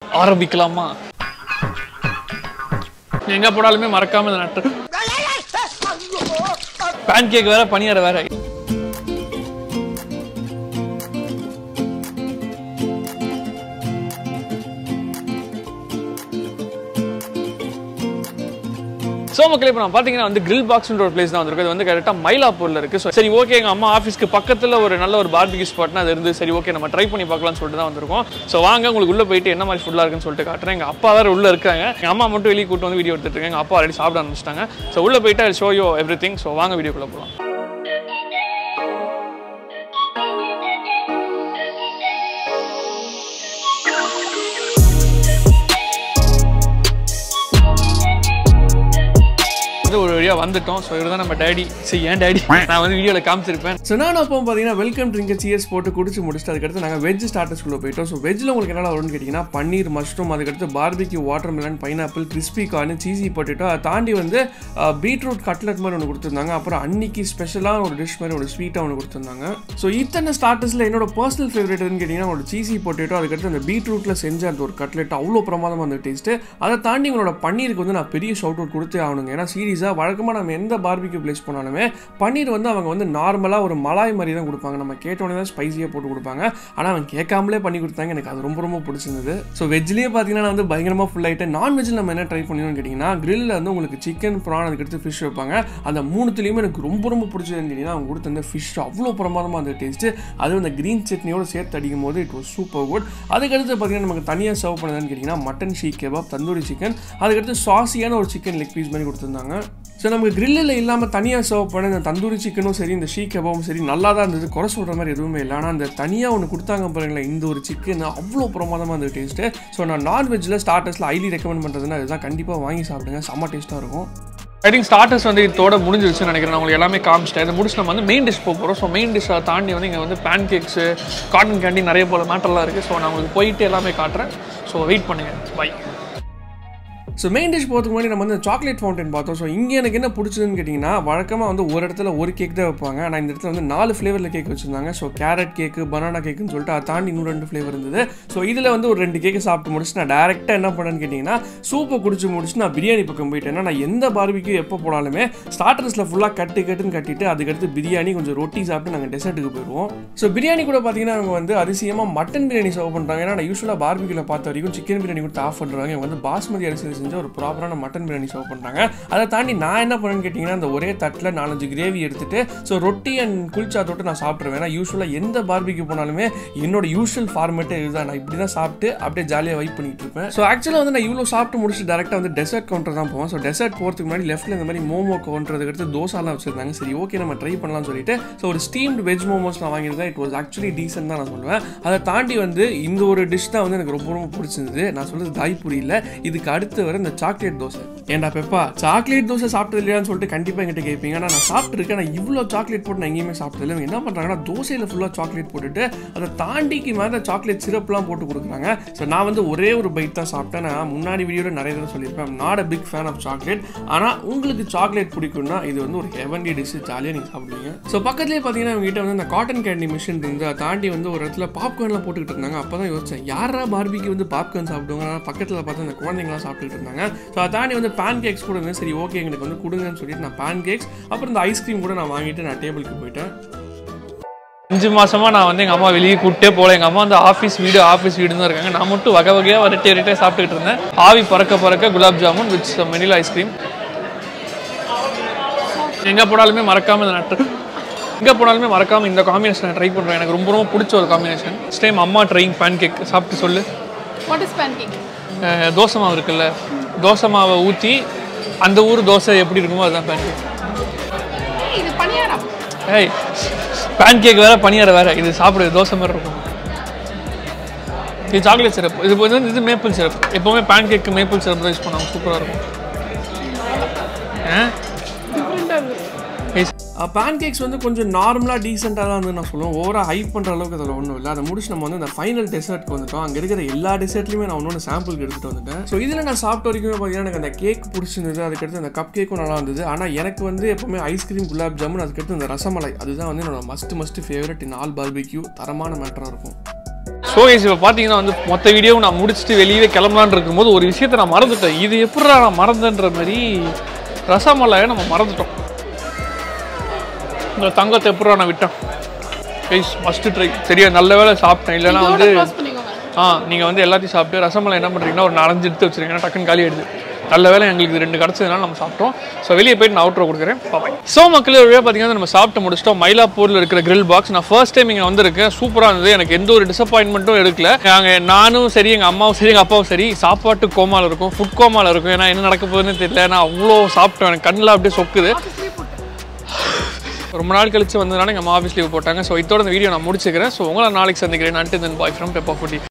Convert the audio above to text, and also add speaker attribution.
Speaker 1: ஆரம்பிக்கலாமா எங்க போனாலுமே மறக்காம இந்த நட்டு பேன் கேக் வேற பனியார வேற ஸோ மக்களே இப்போ நான் பார்த்தீங்கன்னா வந்து கிரில் பாக்ஸ்ன்ற ஒரு பிளேஸ் தான் வந்திருக்கு அது வந்து கரெக்டாக மயிலாப்பூரில் இருக்குது ஸோ சரி ஓகே எங்கள் அம்மா ஆஃபீஸ்க்கு பக்கத்தில் ஒரு நல்ல ஒரு பார்பிக்யூ ஸ்பாட்னா அது இருந்து சரி ஓகே நம்ம ட்ரை பண்ணி பார்க்கலாம்னு சொல்லிட்டு தான் வந்திருக்கோம் ஸோ வாங்க உங்களுக்கு உள்ளே போயிட்டு என்ன மாதிரி ஃபுல்லாக இருக்குன்னு சொல்லிட்டு காட்டுறேன் எங்கள் அப்பா வேறு உள்ளே இருக்காங்க எங்கள் அம்மா மட்டும் வெளியே கூட்டு வந்து வீடியோ எடுத்துட்டு இருக்காங்க எங்கள் அப்பா ஆல்ரெடி சாப்பிட ஆரம்பிச்சிட்டாங்க ஸோ உள்ளே போயிட்டு show you everything so வாங்க வீடியோக்குள்ளே போகலாம் வந்து ஒரு வழியாக வந்துட்டோம் ஸோ இவர் தான் நம்ம டேடி சரி ஏன் டேடி நான் வந்து வீடியோவில் காமிச்சிருப்பேன்
Speaker 2: ஸோ நான் அப்போ பார்த்தீங்கன்னா வெல்கம் ட்ரிங்க் சியர்ஸ் போட்டு குடிச்சு முடிச்சுட்டு அதுக்கடுத்து நாங்கள் வெஜ் ஸ்டார்டர்ஸ்குள்ளே போயிட்டோம் ஸோ வெஜ்ஜில் உங்களுக்கு என்னெல்லாம் வரும்னு கேட்டிங்கன்னா பன்னீர் மஷ்ரூம் அதுக்கடுத்து barbecue watermelon pineapple crispy corn cheesy potato அதை தாண்டி வந்து பீட்ரூட் கட்லெட் மாதிரி ஒன்று கொடுத்துருந்தாங்க அப்புறம் அன்னைக்கு ஸ்பெஷலாக ஒரு டிஷ் மாதிரி ஒரு ஸ்வீட்டாக ஒன்று கொடுத்துருந்தாங்க ஸோ இத்தனை ஸ்டார்டர்ஸில் என்னோட பர்சனல் ஃபேவரட் எதுன்னு கேட்டிங்கன்னா ஒரு சீசி பொட்டேட்டோ அதுக்கடுத்து அந்த பீட்ரூட்டில் செஞ்ச அந்த ஒரு கட்லெட் அவ்வளோ பிரமாதமாக அந்த டேஸ்ட்டு அதை தாண்டி உங்களோட பன்னீருக்கு வந்து நான் பெரிய ஷவுட் அவுட் கொடுத்தே ஆகணுங்க ஏன்னா சீரியஸாக வழக்கமாக நம்ம எந்த பார்பிக்யூ பிளேஸ் போனாலுமே பன்னீர் வந்து அவங்க வந்து நார்மலாக ஒரு மலாய் மாதிரி தான் கொடுப்பாங்க நம்ம கேட்டோடனே தான் ஸ்பைசியாக போட்டு கொடுப்பாங்க ஆனால் அவங்க கேட்காமலே பண்ணி கொடுத்தாங்க எனக்கு அது ரொம்ப ரொம்ப பிடிச்சிருந்தது ஸோ வெஜ்லேயே பார்த்தீங்கன்னா நான் வந்து பயங்கரமாக ஃபுல் ஆகிட்டேன் நான்வெஜ்ஜில் நம்ம என்ன ட்ரை பண்ணிடணும்னு கேட்டிங்கன்னா கிரில்ல வந்து உங்களுக்கு சிக்கன் ப்ரான் அதுக்கடுத்து ஃபிஷ் வைப்பாங்க அந்த மூணுத்துலேயுமே எனக்கு ரொம்ப ரொம்ப பிடிச்சதுன்னு கேட்டிங்கன்னா அவங்க கொடுத்த அந்த ஃபிஷ் அவ்வளோ பிரமாதமாக அந்த டேஸ்ட்டு அதுவும் அந்த க்ரீன் சட்னியோட சேர்த்து அடிக்கும் போது இட் வாஸ் சூப்பர் குட் அதுக்கடுத்து பார்த்தீங்கன்னா நமக்கு தனியாக சர்வ் பண்ணதுன்னு கேட்டிங்கன்னா mutton seekh kebab tandoori chicken அதுக்கடுத்து சாசியான ஒரு சிக்கன் லெக் பீஸ் மாதிரி கொடுத்துருந்தாங்க ஸோ நமக்கு கிரில்லில் இல்லாமல் தனியாக சர்வ் பண்ண இந்த தந்தூரி சிக்கனும் சரி இந்த ஷீ கபாவும் சரி நல்லா தான் இருந்தது குறை சொல்கிற மாதிரி எதுவுமே இல்லை ஆனால் அந்த தனியாக ஒன்று கொடுத்தாங்க பாருங்களேன் இந்த ஒரு சிக்கன் அவ்வளோ பிரமாதமாக இருந்தது டேஸ்ட்டு ஸோ நான் நான்வெஜ்ஜில் ஸ்டார்டர்ஸில் ஹைலி ரெக்கமெண்ட் பண்ணுறதுன்னா அதுதான் கண்டிப்பாக வாங்கி சாப்பிடுங்க செம்ம டேஸ்ட்டாக இருக்கும்
Speaker 1: ஐ திங்க் ஸ்டார்டர்ஸ் வந்து இதோட முடிஞ்சிருச்சுன்னு நினைக்கிறேன் நான் உங்களுக்கு எல்லாமே காமிச்சிட்டேன் இதை முடிச்சு நம்ம வந்து மெயின் டிஷ் போக போகிறோம் ஸோ மெயின் டிஷ்ஷை தாண்டி வந்து இங்கே வந்து பேன் கேக்ஸு காட்டன் கேண்டி நிறைய போல மேட்டர்லாம் இருக்குது ஸோ நான் உங்களுக்கு போயிட்டு எல்லாமே காட்டுறேன் ஸோ வெயிட் பண்ணுங்கள் பை
Speaker 2: ஸோ மெயின் டிஷ் போகிறதுக்கு முன்னாடி நம்ம வந்து சாக்லேட் ஃபவுண்டன் பார்த்தோம் ஸோ இங்கே எனக்கு என்ன பிடிச்சதுன்னு கேட்டிங்கன்னா வழக்கமாக வந்து ஒரு இடத்துல ஒரு கேக் தான் வைப்பாங்க ஆனால் இந்த இடத்துல வந்து நாலு ஃப்ளேவரில் கேக் வச்சுருந்தாங்க ஸோ கேரட் கேக்கு பனானா கேக்குன்னு சொல்லிட்டு அதை தாண்டி இன்னும் ரெண்டு ஃப்ளேவர் இருந்தது ஸோ இதில் வந்து ஒரு ரெண்டு கேக்கு சாப்பிட்டு முடிச்சு நான் டேரெக்டாக என்ன பண்ணேன்னு கேட்டிங்கன்னா சூப்பை குடிச்சு முடிச்சு நான் பிரியாணி பக்கம் போயிட்டேன் ஏன்னா நான் எந்த பார்பிக்கு எப்போ போனாலுமே ஸ்டார்டர்ஸில் ஃபுல்லாக கட்டு கட்டுன்னு கட்டிட்டு அதுக்கடுத்து பிரியாணி கொஞ்சம் ரொட்டி சாப்பிட்டு நாங்கள் டெசர்ட்டுக்கு போயிடுவோம் ஸோ பிரியாணி கூட பார்த்தீங்கன்னா அவங்க வந்து அதிசயமாக மட்டன் பிரியாணி சர்வ் பண்ணுறாங்க ஏன்னா நான் யூஸ்வலாக பார்பிக்கில் பார்த்த வரைக்கும் சிக்கன் பிரியாணி கொடுத்து ஆஃப் பண்ணுறாங்க இவங்க வந்து பாஸ்மதி அரிசியில் செஞ்ச ஒரு ப்ராப்பரான மட்டன் பிரியாணி சர்வ் பண்ணுறாங்க அதை தாண்டி நான் என்ன பண்ணேன்னு கேட்டிங்கன்னா அந்த ஒரே தட்டில் நாலஞ்சு கிரேவி எடுத்துட்டு ஸோ ரொட்டி அண்ட் குல்ச்சா தொட்டு நான் சாப்பிட்ருவேன் ஏன்னா யூஸ்வலாக எந்த பார்பிக்கு போனாலுமே என்னோட யூஷுவல் ஃபார்மேட்டே இதுதான் நான் இப்படி தான் சாப்பிட்டு அப்படியே ஜாலியாக வைப் பண்ணிட்டு இருப்பேன் ஸோ ஆக்சுவலாக வந்து நான் இவ்வளோ சாப்பிட்டு முடிச்சு டேரெக்டாக வந்து டெசர்ட் கவுண்டர் தான் போவேன் ஸோ டெசர்ட் போகிறதுக்கு முன்னாடி லெஃப்ட்டில் இந்த மாதிரி மோமோ கவுண்டருக்கு அடுத்து தோசாலாம் வச்சிருந்தாங்க சரி ஓகே நம்ம ட்ரை பண்ணலாம்னு சொல்லிட்டு ஸோ ஒரு ஸ்டீம்டு வெஜ் மோமோஸ் நான் வாங்கியிருந்தேன் இட் வாஸ் ஆக்சுவலி டீசென்ட் தான் நான் சொல்லுவேன் அதை தாண்டி வந்து இந்த ஒரு டிஷ் தான் வந்து எனக்கு ரொம்ப ரொம்ப பிடிச்சிருந்தது நான் சொல்றது தாய்புரி இல்லை இதுக்கு அடுத்து வர இந்த சாக்லேட் தோசை ஏன்டா பெப்பா சாக்லேட் தோசை சாப்பிட்டது இல்லையான்னு சொல்லிட்டு கண்டிப்பாக என்கிட்ட கேட்பீங்க ஆனால் நான் சாப்பிட்ருக்கேன் நான் இவ்வளோ சாக்லேட் போட்டு நான் எங்கேயுமே சாப்பிட்டதில்லை இவங்க என்ன பண்ணுறாங்கன்னா தோசையில் ஃபுல்லாக சாக்லேட் போட்டுட்டு அதை தாண்டிக்கு மேலே சாக்லேட் சிரப்லாம் போட்டு கொடுக்குறாங்க ஸோ நான் வந்து ஒரே ஒரு பைட் தான் சாப்பிட்டேன் நான் முன்னாடி வீடியோவில் நிறைய தடவை சொல்லியிருப்பேன் not a big fan of chocolate ஆனால் உங்களுக்கு சாக்லேட் பிடிக்கும்னா இது வந்து ஒரு ஹெவன்லி டிஷ் ஜாலியாக நீங்கள் சாப்பிடுவீங்க ஸோ பக்கத்துலேயே பார்த்தீங்கன்னா அவங்க கிட்ட வந்து அந்த காட்டன் கேண்டி மிஷின் இருந்து அதை தாண்டி வந்து ஒரு இடத்துல பாப்கார்ன்லாம் போட்டுக்கிட்டு இருந்தாங்க அப்போ தான் யோசிச்சேன் யாரா பார்பிக்கு வந்து பாப்கார்ன் சாப்பிடுவாங்க பக்கத்தில் பார்த்து அந்த குழந்தைங்களாம் சாப்பிட்டுட்டு இருந்தாங்க ஸோ அதை தாண்டி வந்து பேன் கேக்ஸ் கூட இருந்தது சரி ஓகே எங்களுக்கு வந்து கொடுங்கன்னு சொல்லிட்டு நான் பேன் கேக்ஸ் அப்புறம் இந்த ஐஸ்கிரீம் கூட நான் வாங்கிட்டு நான் டேபிளுக்கு போயிட்டேன்
Speaker 1: அஞ்சு மாசமா நான் வந்து எங்க அம்மா வெளியே கூப்பிட்டே போல எங்க அம்மா வந்து ஆஃபீஸ் வீடு ஆஃபீஸ் வீடு தான் இருக்காங்க நான் மட்டும் வகை வகையாக வரட்டி வரட்டே சாப்பிட்டுக்கிட்டு இருந்தேன் ஆவி பறக்க பறக்க gulab jamun with vanilla ice cream எங்க போனாலுமே மறக்காம இந்த நட்டு எங்க போனாலுமே மறக்காம இந்த காம்பினேஷன் ட்ரை பண்றேன் எனக்கு ரொம்ப ரொம்ப பிடிச்ச ஒரு காம்பினேஷன் ஃபஸ்ட் டைம் அம்மா ட்ரைங் பேன் கேக் சாப்பிட்டு சொல்லு
Speaker 3: what is pancake
Speaker 1: ah dosa மாவு இருக்குல்ல தோசை மாவை ஊற்றி அந்த ஊர் தோசை எப்படி இருக்குமோ அதுதான் பேன் கேக்
Speaker 3: இது பணியாரம்
Speaker 1: ஏய் பேன் கேக் வேற பனியார வேற இது சாப்பிடுறது தோசை மாதிரி இருக்கும் இது சாக்லேட் சிரப் இது வந்து இது மேப்பிள் சிரப் எப்போவுமே பேன் கேக்கு மேப்பிள் சிரப் தான் யூஸ் பண்ணுவாங்க சூப்பராக இருக்கும் ஆ
Speaker 3: டிஃப்ரெண்டாக இருக்குது
Speaker 1: ஏய்,
Speaker 2: பேன் கேக்ஸ் வந்து கொஞ்சம் நார்மலாக டீசெண்டாக தான் வந்து நான் சொல்லுவேன் ஓவராக ஹைப் பண்ணுற அளவுக்கு அதில் ஒன்றும் இல்லை அதை முடிச்சு நம்ம வந்து இந்த ஃபைனல் டெசர்ட்க்கு வந்துட்டோம் அங்கே இருக்கிற எல்லா டெசர்ட்லையுமே நான் ஒன்று சாம்பிளுக்கு எடுத்துகிட்டு வந்துட்டேன் ஸோ இதில் நான் சாப்பிட்ட வரைக்கும் பார்த்தீங்கன்னா எனக்கு அந்த கேக் பிடிச்சிருந்தது அதுக்கடுத்து அந்த கப் கேக்கும் நல்லா இருந்தது ஆனால் எனக்கு வந்து எப்பவுமே ஐஸ்கிரீம் குலாப் ஜாமுன் அதுக்கடுத்து இந்த ரசமலை அதுதான் வந்து என்னோட must must favourite in all barbecue தரமான மேட்டராக இருக்கும்
Speaker 1: ஸோ இப்போ பார்த்தீங்கன்னா வந்து மொத்த வீடியோவும் நான் முடிச்சுட்டு வெளியே கிளம்பலான்னு இருக்கும்போது ஒரு விஷயத்தை நான் மறந்துட்டேன் இது எப்படிடா நான் மறந்தேன்ற மாதிரி ரசமலாயை நம்ம மறந்துட்டோம் இந்த தங்கத்தை எப்படிடா நான் விட்டேன் கைஸ் ஃபஸ்ட்டு ட்ரை சரியா நல்ல வேளை சாப்பிட்டேன் இல்லைன்னா வந்து
Speaker 3: க்ளோஸ் பண்ணிக்கோங்க
Speaker 1: ஆ நீங்கள் வந்து எல்லாத்தையும் சாப்பிட்டு ரசமலை என்ன பண்ணுறீங்கன்னா ஒரு நாலஞ்சு எடுத்து வச்சுருக்கீங்கன்னா டக்குன்னு காலி ஆயிடுது நல்ல வேளை எங்களுக்கு இது ரெண்டு கிடச்சதுனால நம்ம சாப்பிட்டோம் ஸோ வெளியே போயிட்டு நான் அவுட்ரோ கொடுக்குறேன் பாபாய் ஸோ மக்களே ஒரு வழியாக பார்த்தீங்கன்னா நம்ம சாப்பிட்டு முடிச்சிட்டோம் மயிலாப்பூரில் இருக்கிற grill பாக்ஸ் நான் ஃபர்ஸ்ட் டைம் இங்கே வந்திருக்கேன் சூப்பராக இருந்தது எனக்கு எந்த ஒரு டிசப்பாயின்மெண்ட்டும் எடுக்கல நாங்கள் நானும் சரி எங்கள் அம்மாவும் சரி எங்கள் அப்பாவும் சரி சாப்பாட்டு கோமால இருக்கும் ஃபுட் கோமால இருக்கும் ஏன்னா என்ன நடக்க போகுதுன்னு தெரியல நான் அவ்வளோ சாப்பிட்டேன் எனக்கு கண்ணில் அப்படியே சொக்குது ரொம்ப நாள் கழிச்சு வந்ததுனால எங்கள் அம்மா ஆஃபீஸ் லீவ் போட்டாங்க ஸோ இதோட இந்த வீடியோ நான் முடிச்சுக்கிறேன் ஸோ உங்களை நாளைக்கு சந்திக்கிறேன் நட்டு தென் பாய் ஃப்ரம் பெப்பா ஃபுட்டி